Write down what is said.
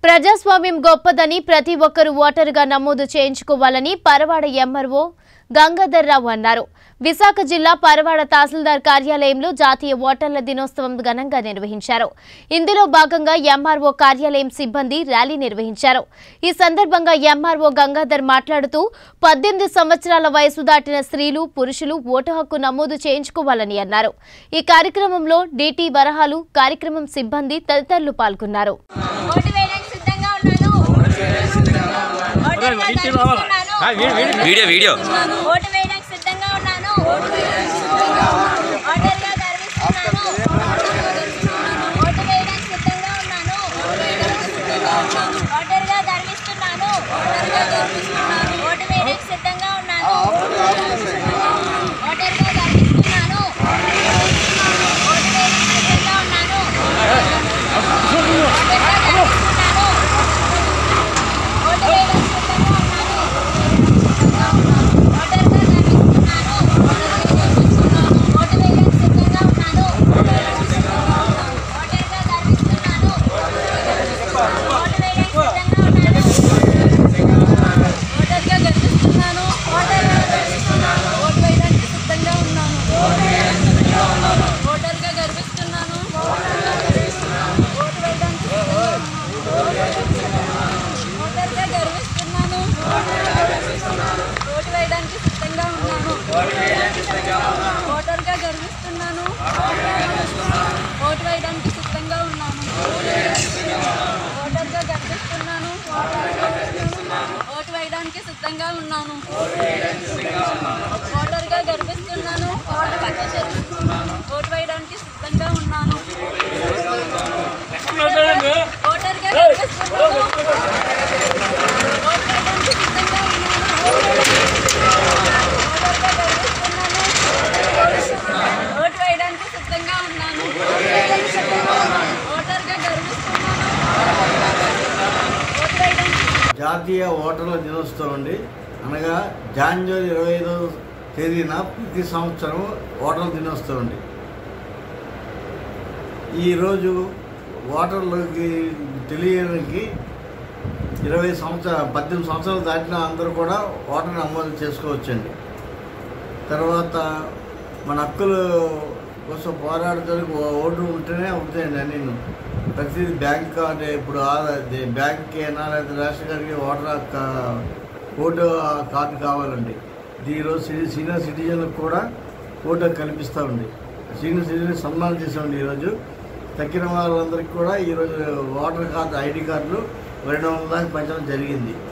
ప్రజాస్వామ్యం గొప్పదని ప్రతి ఒక్కరూ ఓటరుగా నమోదు చేయించుకోవాలని పరవాడ ఎంఆర్ఓ గంగాధర్ రావు అన్నారు విశాఖ జిల్లా పరవాడ తహసీల్దార్ కార్యాలయంలో జాతీయ ఓటర్ల దినోత్సవం ఘనంగా నిర్వహించారు ఇందులో భాగంగా ఎంఆర్ఓ కార్యాలయం సిబ్బంది ర్యాలీ నిర్వహించారు ఈ సందర్భంగా ఎంఆర్ఓ గంగాధర్ మాట్లాడుతూ పద్దెనిమిది సంవత్సరాల వయసు దాటిన స్త్రీలు పురుషులు ఓటు హక్కు నమోదు చేయించుకోవాలని అన్నారు ఈ కార్యక్రమంలో డిటి వరహాలు కార్యక్రమం సిబ్బంది తదితరులు పాల్గొన్నారు ఓటు వేయడానికి సిద్ధంగా ఉన్నాను ఓటర్గా గర్విస్తున్నాను. వీడియో వీడియో ఓటు వేయడానికి సిద్ధంగా ఉన్నాను ఓటర్గా గర్విస్తున్నాను ఓటు వేయడానికి సిద్ధంగా ఉన్నాను ఓటర్గా గర్విస్తున్నాను ఓటు వేయడానికి సిద్ధంగా ఉన్నాను ఓటర్గా గర్విస్తున్నాను ఓటు వేయడానికి సిద్ధంగా ఉన్నాను ఓటర్గా గర్విస్తున్నాను ఓటు వేయడానికి సిద్ధంగా ఉన్నాను ఓటు వేయడానికి సిద్ధంగా ఉన్నాను ఓటర్గా గర్విస్తున్నాను ఓటు వేయడానికి సిద్ధంగా ఉన్నాను ఓటర్గా గర్విస్తున్నాను ఓటు వేయడానికి సిద్ధంగా ఉన్నాను ఓటర్గా గర్విస్తున్నాను ఓటు వేయడానికి ఓటర్గా గర్విస్తున్నాను ఓటు వేయడానికి సిద్ధంగా ఉన్నాను ఓటర్గా గర్విస్తున్నాను ఓటు వేయడానికి సిద్ధంగా ఉన్నాను ఓటర్గా గర్విస్తున్నాను ఓటు వేయడానికి సిద్ధంగా ఉన్నాను ఓటర్గా గర్విస్తున్నాను ఓటు వేయడానికి సిద్ధంగా ఉన్నాను ఓటర్గా గర్విస్తున్నాను ఓటు వేయడానికి సిద్ధంగా ఉన్నాను ఓటు వేయడానికి సిద్ధంగా ఉన్నాను ఓటర్గా గర్విస్తున్నాను ఓటు వేయడానికి జాతీయ ఓటర్ల దినోత్సవం అండి అనగా జాన్వరి ఇరవై ఐదో తేదీన ప్రతి సంవత్సరం ఓటర్ల దినోత్సవం అండి ఈరోజు ఓటర్లకి తెలియడానికి ఇరవై సంవత్సరాలు పద్దెనిమిది సంవత్సరాలు దాటిన అందరూ కూడా ఓటర్ నమోదు చేసుకోవచ్చండి తర్వాత మన హక్కుల కోసం పోరాడటానికి ఓ- ఓటు ఉంటేనే అవుతాయండి నేను ప్రతిదీ బ్యాంక్ కార్డు ఇప్పుడు ఆధార్ బ్యాంక్కి అయినా లేదా రేషన్ కార్డుకి ఓటర్ కా- ఓటు కార్డు కావాలండి ఇది ఈరోజు సీ- సీనియర్ సిటిజన్లకు కూడా ఓటు హక్కు కల్పిస్తామండి సీనియర్ సిటిజన్ సన్మానం చేసామండి ఈరోజు తక్కిన వాళ్ళందరికీ కూడా ఈరోజు ఓటర్ కార్డు ఐడి కార్డులు రెండు వందల దాకా పంచడం జరిగింది